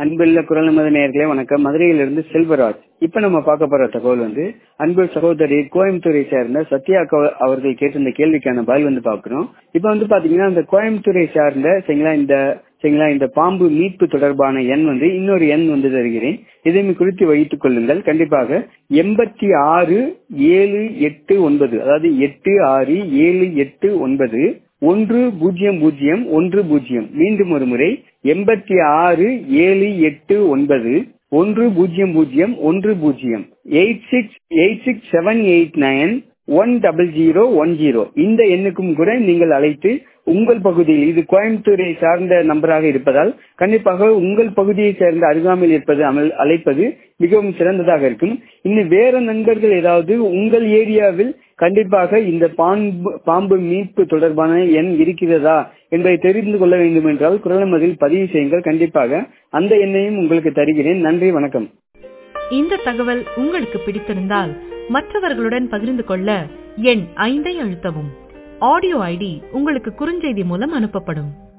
அன்புள்ள குரல் நமது நேயர்களே வணக்கம் மதுரையிலிருந்து செல்வராஜ் இப்ப நம்ம பார்க்க போற தகவல் வந்து அன்பு சகோதரி கோயம்புத்தூரை சேர்ந்த சத்யா அக்கா- அவர்கள் கேட்டிருந்த கேள்விக்கான பதில் வந்து பார்க்கிறோம் இப்ப வந்து பாத்தீங்கன்னா இந்த கோயம்புத்தூரை சார்ந்த சரிங்களா இந்த சரிங்களா இந்த பாம்பு மீட்பு தொடர்பான எண் வந்து இன்னொரு எண் வந்து தருகிறேன் இதை குறித்து வைத்துக் கொள்ளுங்கள் கண்டிப்பாக எண்பத்தி ஆறு ஏழு எட்டு ஒன்பது அதாவது எட்டு ஆறு ஏழு எட்டு ஒன்பது ஒன்று பூஜ்ஜியம் பூஜ்ஜியம் ஒன்று பூஜ்ஜியம் மீண்டும் ஒரு முறை எண்பத்தி ஆறு ஏழு எட்டு ஒன்பது ஒன்று பூஜ்ஜியம் பூஜ்ஜியம் ஒன்று பூஜ்ஜியம் eight six eight six seven eight nine one double zero one zero இந்த எண்ணுக்கும் கூட நீங்கள் அழைத்து உங்கள் பகுதியில் இது கோயம்புத்தூரை சார்ந்த நம்பராக இருப்பதால் கண்டிப்பாக உங்கள் பகுதியை சேர்ந்த அருகாமையில் இருப்பது அமல் அழைப்பது மிகவும் சிறந்ததாக இருக்கும் இன்னும் வேற நண்பர்கள் ஏதாவது உங்கள் ஏரியாவில் கண்டிப்பாக இந்த பாம்பு பாம்பு மீட்பு தொடர்பான எண் இருக்கிறதா என்பதை தெரிந்து கொள்ள வேண்டும் என்றால் குரல் மதில் பதிவு செய்யுங்கள் கண்டிப்பாக அந்த எண்ணையும் உங்களுக்கு தருகிறேன் நன்றி வணக்கம் இந்த தகவல் உங்களுக்கு பிடித்திருந்தால் மற்றவர்களுடன் பகிர்ந்து கொள்ள எண் ஐந்தை அழுத்தவும் ஆடியோ ஐடி உங்களுக்கு குறுஞ்செய்தி மூலம் அனுப்பப்படும்